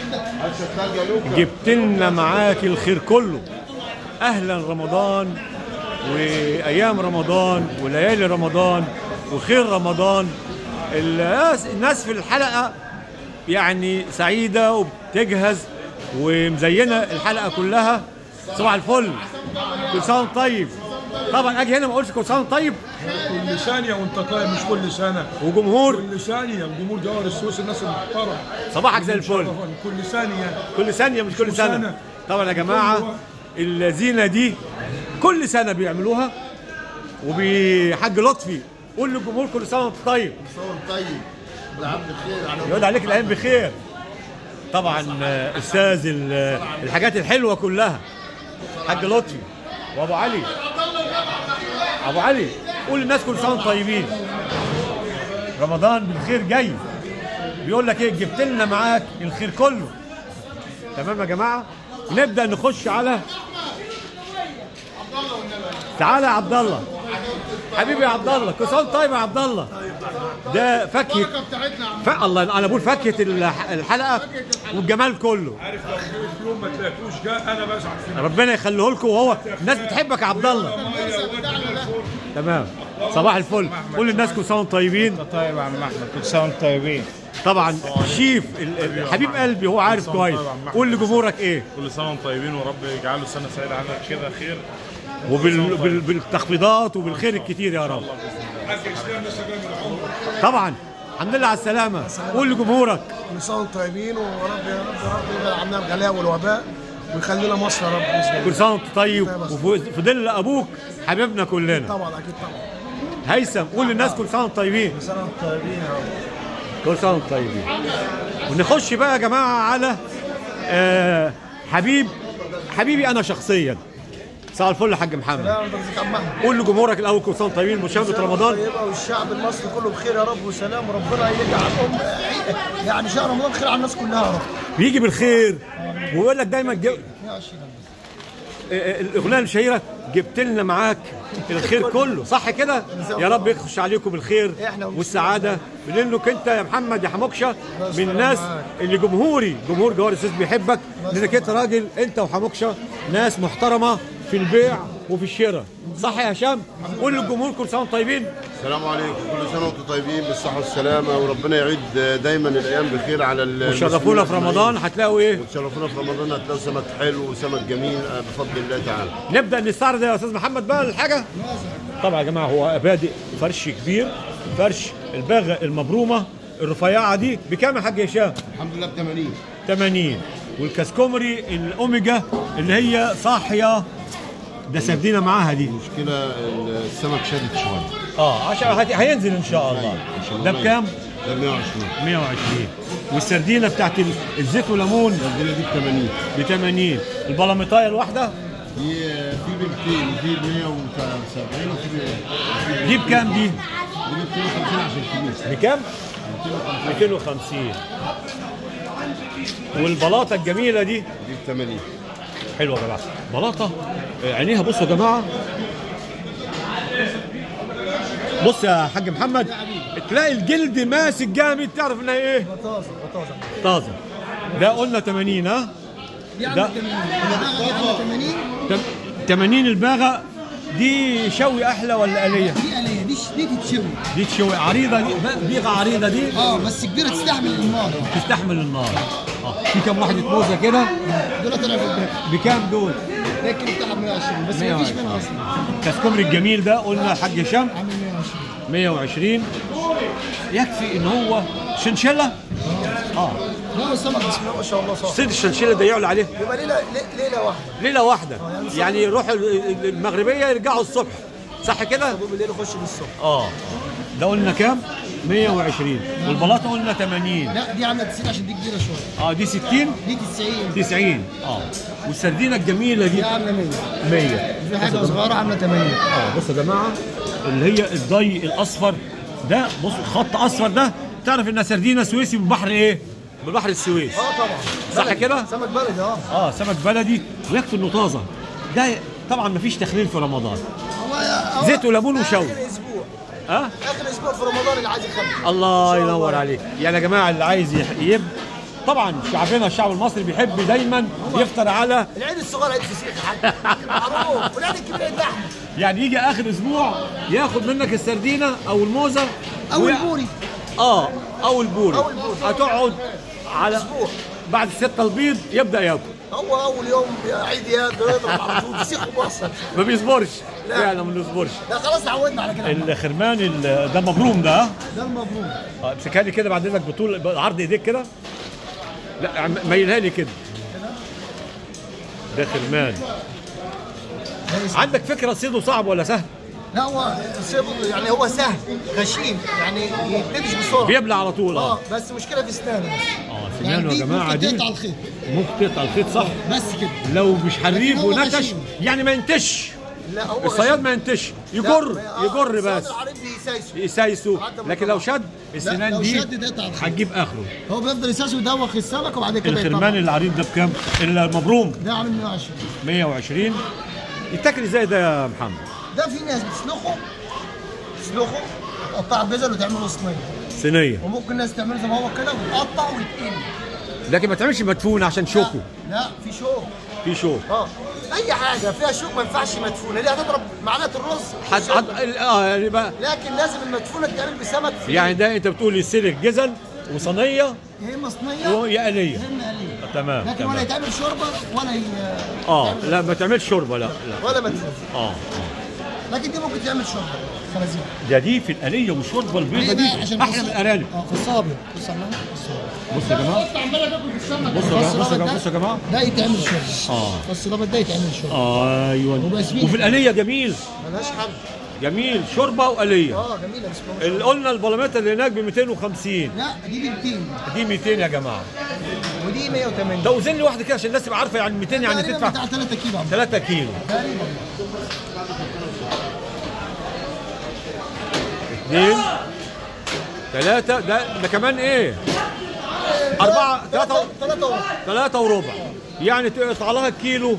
جبت لنا معاك الخير كله اهلا رمضان وايام رمضان وليالي رمضان وخير رمضان الناس الناس في الحلقه يعني سعيده وبتجهز ومزينه الحلقه كلها صباح الفل كل سنه وانت طيب طبعا اجي هنا ما اقولش كل سنه وانت طيب كل ثانية وانت طيب مش كل سنة وجمهور كل ثانية وجمهور جوهر السويس الناس المحترمة صباحك زي الفل كل ثانية كل ثانيه مش كل كل سنه سنة. طبعا يا جماعه الزينه دي كل سنه بيعملوها وبحاج لطفي قول للجمهور كل سنه وانت طيب صور طيب والعبد بخير على يقعد عليك الايام بخير طبعا آه، استاذ ال- الحاجات الحلوه كلها حاج لطفي وابو علي ابو علي قول للناس كل سنه وانتم طيبين رمضان بالخير جاي بيقول لك ايه جبت لنا معاك الخير كله تمام يا جماعه نبدا نخش على تعالى يا عبد الله حبيبي يا عبد الله كل سنه وأنت طيب يا عبد الله ده فاكهه بتاعتنا يا عم ف... الله انا بقول فاكهه الح- الحلقه والجمال كله عارف لو جيت يوم ما تلاقيهوش جاء انا بزعل فيه ربنا يخليه لكم وهو الناس بتحبك يا عبد الله مية ودي الفل تمام صباح الفل قول للناس كل سنه وانتم طيبين طيب يا عم احمد كل سنه وانتم طيبين طبعا شيف ال- ال- حبيب قلبي هو عارف كويس قول لجمهورك ايه كل سنه وانتم طيبين ورب يجعله سنه سعيده علينا كده خير وبالتخفيضات وبالخير الكتير يا رب حاج اسلام لسه جاي من العمر طبعا الحمد لله على السلامه قول لجمهورك كل سنه وانتم طيبين ورب يا رب يا رب يبعد عنا الغلاء والوباء ويخلينا مصر يا رب باذن الله كل سنه وانت طيب وفي ظل ابوك حبيبنا كلنا طبعا اكيد طبعا هيثم قول للناس كل سنه وانتم طيبين كل سنه وانتم طيبين يا رب كل سنه وانتم طيبين ونخش بقى يا جماعه على آه حبيب حبيبي انا شخصيا صباح الفل يا حاج محمد لا انت ازيك يا عم احمد قول لجمهورك الاول كل سنه وانتم طيبين مشاهده رمضان طيبه والشعب المصري كله بخير يا رب وسلام وربنا يجعل ام يعني شهر رمضان خير على الناس كلها يا رب بيجي بالخير ويقول لك دايما جو... 120 آه، الاغنيه الشهيره جبت لنا معاك الخير كله صح كده يا رب يخش عليكم بالخير إحنا والسعاده لانك انت يا محمد يا حموكشه من الناس اللي جمهوري جمهور جوهر السيس بيحبك لانك انت راجل انت وحموكشه ناس محترمه في البيع وفي الشراء صح يا هشام قول للجمهور كل سنه وانتم طيبين السلام عليكم كل سنه وانتم طيبين بالصحه والسلامه وربنا يعيد دايما الايام بخير على ال- وشرفونا في المسلمين رمضان هتلاقوا ايه وتشرفونا في رمضان هتلاقوا سمك حلو وسمك جميل آه، بفضل الله تعالى نبدا نستعرض يا استاذ محمد بقى الحاجه طبعا يا جماعه هو بادئ فرش كبير فرش الباغه المبرومه الرفيعه دي بكام يا حاج هشام الحمد لله ب 80 80 والكاسكومري الاوميجا اللي هي صاحيه ده سردينا معاها دي مشكله السمك شدت شويه اه عشان هت- هينزل ان شاء الله ده بكام ده 120 120 والسردينه بتاعت ال- الزيت والليمون الدنيا دي ب 80 ب 80 البلاميطايه الواحده دي آه، في ب 200 وفي ب 170 وفي ب دي بكام دي دي ب 250 عشان الكبير بكام 250 والبلاطه الجميله دي دي ب 80 حلوه يا جماعه بلاطه آه، عينيها بصوا يا جماعه بص يا حاج محمد تلاقي الجلد ماسك جامد تعرف انها ايه بطاطا بطاطا طازه ده قلنا 80 ها ده 80 تم- 80 الباغه دي شوي احلى ولا آلية؟ دي آلية دي دي تتشوي دي تشوي عريضه دي بيغه عريضه دي اه بس كبيرة تستحمل النار تستحمل النار اه في كام واحده موزه كده دول طلع في البيت بكام دول؟ ده الكيلو بتاعها 120 بس ما فيش منها اصلا كاسكومري الجميل ده قلنا الحاج هشام عامل 120 120 يكفي ان هو شنشله اه لا السمك بسم الله ما شاء الله صح صيد الشنشله ده يعلى عليه يبقى ليله لي- ليله واحده ليله واحده يعني يروحوا ال- المغربيه يرجعوا الصبح صح كده؟ وبالليل يخش بالصبح اه ده قلنا كام؟ 120 والبلاطه قلنا 80 لا دي عاملة 90 عشان دي كبيرة شوية اه دي 60 دي 90 90 اه والسردينه الجميله دي دي عاملة 100 100 في حاجة صغيرة عاملة 80 اه بصوا يا جماعه اللي هي الضي الاصفر ده بص خط اصفر ده تعرف انها سردينه سويسي من بحر ايه؟ من بحر السويس اه طبعا صح بلدي. كده؟ سمك بلدي اه اه سمك بلدي ويكفي انه طازه ده طبعا مفيش تخليل في رمضان هو هو زيت وليمون وشوي اخر اسبوع اه اخر اسبوع في رمضان اللي عايز يخلي الله ينور عليك يعني يا جماعه اللي عايز يح- يب طبعا شعبنا الشعب المصري بيحب دايما يفطر على العيد الصغير عيد فسيخ يا حاج معروف والعيد الكبير عيد لحمه يعني يجي اخر اسبوع ياخد منك السردينه او الموزه او ويع- البوري اه او البوري أو البوري. هتقعد على أسبوع. بعد ستة البيض يبدا ياكل هو اول يوم عيد ياكل يضرب على طول فسيخ وبصل ما بيصبرش لا. فعلا ما بيصبرش لا خلاص اتعودنا على كده الخرمان ال- ده مبروم ده ها؟ ده المبروك اه امسكها لي كده بعد اذنك بطول عرض ايديك كده لا عم- ميلها لي كده ده خرمان عندك فكره صيده صعب ولا سهل؟ لا هو صيده يعني هو سهل غشيم يعني يبتدش بسرعه بيبلع على طول اه اه بس مشكله في اسنانه بس اه يعني سمعنا دي يا جماعه ممكن دي تقطع الخيط ممكن تقطع الخيط صح بس كده لو مش حريف لكن هو ونكش غشيم. يعني ما ينتش لا هو الصياد ما ينتش يجر يجر بس العريض بيسايسه يسايسه لكن لو شد السنان لو دي شد ده يقطع الخيط. هتجيب اخره هو بيفضل يساس ويدوخ السمك وبعد كده الخرمان يطلع العريض ده بكام؟ المبروم ده عامل 120 120 يتاكل ازاي ده يا محمد؟ ده في ناس بتسلخه تسلخه تقطع بزل وتعمله صينيه صينيه وممكن ناس تعمله زي ما هو كده وتقطع ويتقلي لكن ما تعملش مدفون عشان شوكه لا في شوك في شوك اه اي حاجه فيها شوك ما ينفعش مدفونه دي هتضرب معلقه الرز حد حد اه يعني بقى لكن لازم المدفونه تتعمل بسمك في يعني ده انت بتقول يسلك جزل وصينيه يا اما صينيه ويا آلية يا اما قليه تمام لكن ولا تمام يتعمل شوربه ولا ي... اه لا ما تعملش شوربه لا لا ولا مدفون اه لكن دي ممكن تعمل شوربه خنازير ده دي في الآلية والشوربه البيضاء ليه بقى؟ دي عشان احلى فص- من الارانب اه فص ابيض بص على الصابع. بصوا يا جماعه عماله تاكل في السمك بصوا يا جماعه الفص بصوا يا الأبيض جماعه ده- بصوا يا جماعه ده يتعمل شوربه اه فص الابيض ده يتعمل شوربه ايوه وبسمين. وفي الآلية جميل ملهاش حل جميل شوربه وآلية اه جميله بسم الله اللي قلنا البلاميطه اللي هناك ب 250 لا دي ب 200 دي 200 يا جماعه ودي 180 ده وزن لي واحده كده عشان الناس تبقى عارفه يعني 200 يعني تقريبا تدفع بتاع 3 كيلو عم. 3 كيلو تقريبا اثنين ثلاثة ده ده كمان ايه؟ أربعة ثلاثة 3 وربع ثلاثة وربع يعني تقطع لها كيلو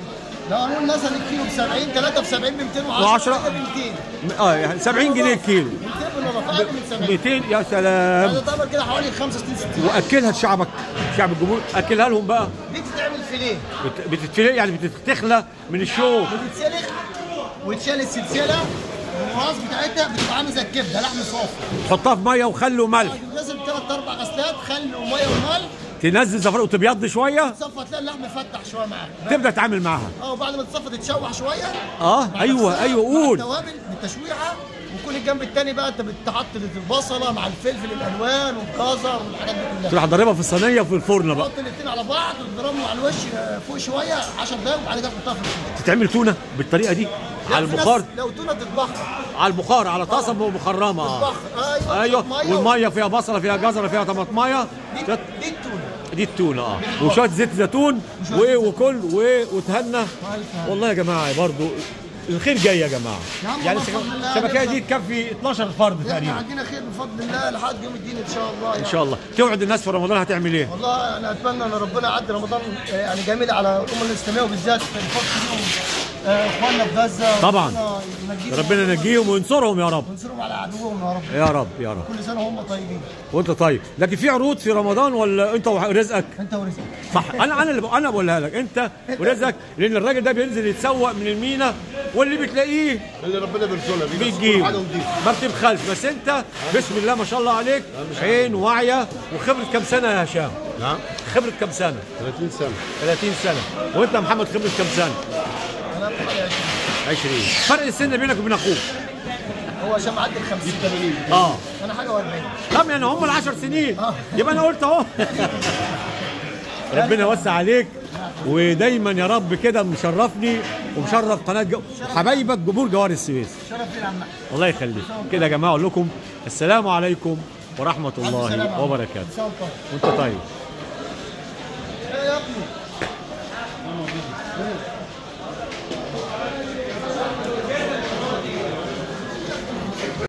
لو هنقول مثلا الكيلو ب 70 3 ب 70 ب 210 وعشرة. ب 200 اه يعني 70 جنيه الكيلو 200 بالنظافه اقل من 70 200 يا سلام هذا تعمل كده حوالي 65 60 واكلها لشعبك شعب الجمهور اكلها لهم بقى دي بتتعمل فيليه بت- بتتفلق يعني بتتخلى من الشوك بتتسلخ وتشال السلسله والراس بتاعتها بتبقى عامله زي الكبده لحم صافي تحطها في ميه وخل وملح لازم ثلاث اربع غسلات خل وميه وملح تنزل زفر وتبيض شويه تصفى تلاقي اللحم فتح شويه معاك تبدا تتعامل معاها اه وبعد ما تصفى تتشوح شويه اه ايوه ايوه قول التوابل بالتشويحه ويكون الجنب الثاني بقى انت بتحط البصله مع الفلفل الالوان والجزر والحاجات دي كلها تروح ضاربها في الصينيه وفي الفرن بقى تحط الاثنين على بعض وتضربهم على الوش آه، فوق شويه 10 دقايق وبعد كده تحطها في الفرن تتعمل تونه بالطريقه دي على لا، في ناس البخار لو تونه تتبخر على البخار على طاسه مخرمه اه تتبخر ايوه ايوه مية والميه فيها بصله فيها جزره فيها طماطمايه دي, تت- دي التونه دي التونه اه وشويه زيت زيتون و- وكل و- وتهنى والله يا جماعه برضو الخير جاي يا جماعه يا عم يعني والله بفضل الله الشبكيه نفضل. دي تكفي 12 فرد احنا تقريبا عندنا خير بفضل الله لحد يوم الدين ان شاء الله ان يعني. شاء الله توعد الناس في رمضان هتعمل ايه والله انا اتمنى ان ربنا يعدي رمضان آه، يعني جميل على الامه الاسلاميه وبالذات في الفتره دي آه، اخواننا في غزه طبعاً. ربنا ينجيهم ربنا ينجيهم وينصرهم يا رب وينصرهم على عدوهم يا رب يا رب يا رب كل سنه وهم طيبين وانت طيب لكن في عروض في رمضان ولا انت ورزقك انت ورزقك صح انا انا اللي ب- انا بقولها لك انت ورزقك لان الراجل ده بينزل يتسوق من المينا واللي بتلاقيه اللي ربنا بيرسلها بيه بس كل بتجيب حاجه ودي ما بتبخلش بس انت بسم الله ما شاء الله عليك عين واعيه وخبره كام سنه يا هشام؟ نعم خبره كام سنه؟ 30 سنه 30 سنه وانت يا محمد خبره كام سنه؟ انا بقى 20 فرق السن بينك وبين اخوك هو عشان معدي ال 50 اه انا حاجه و40 طب يعني هم العشر سنين يبقى انا قلت اهو ربنا يوسع عليك ودايما يا رب كده مشرفني ومشرف قناه جو... حبايبك جمهور جوار السويس شرف لينا يا عم الله يخليك كده يا جماعه اقول لكم السلام عليكم ورحمه سلامة. الله وبركاته ان شاء الله وانت طيب ايه يا ابني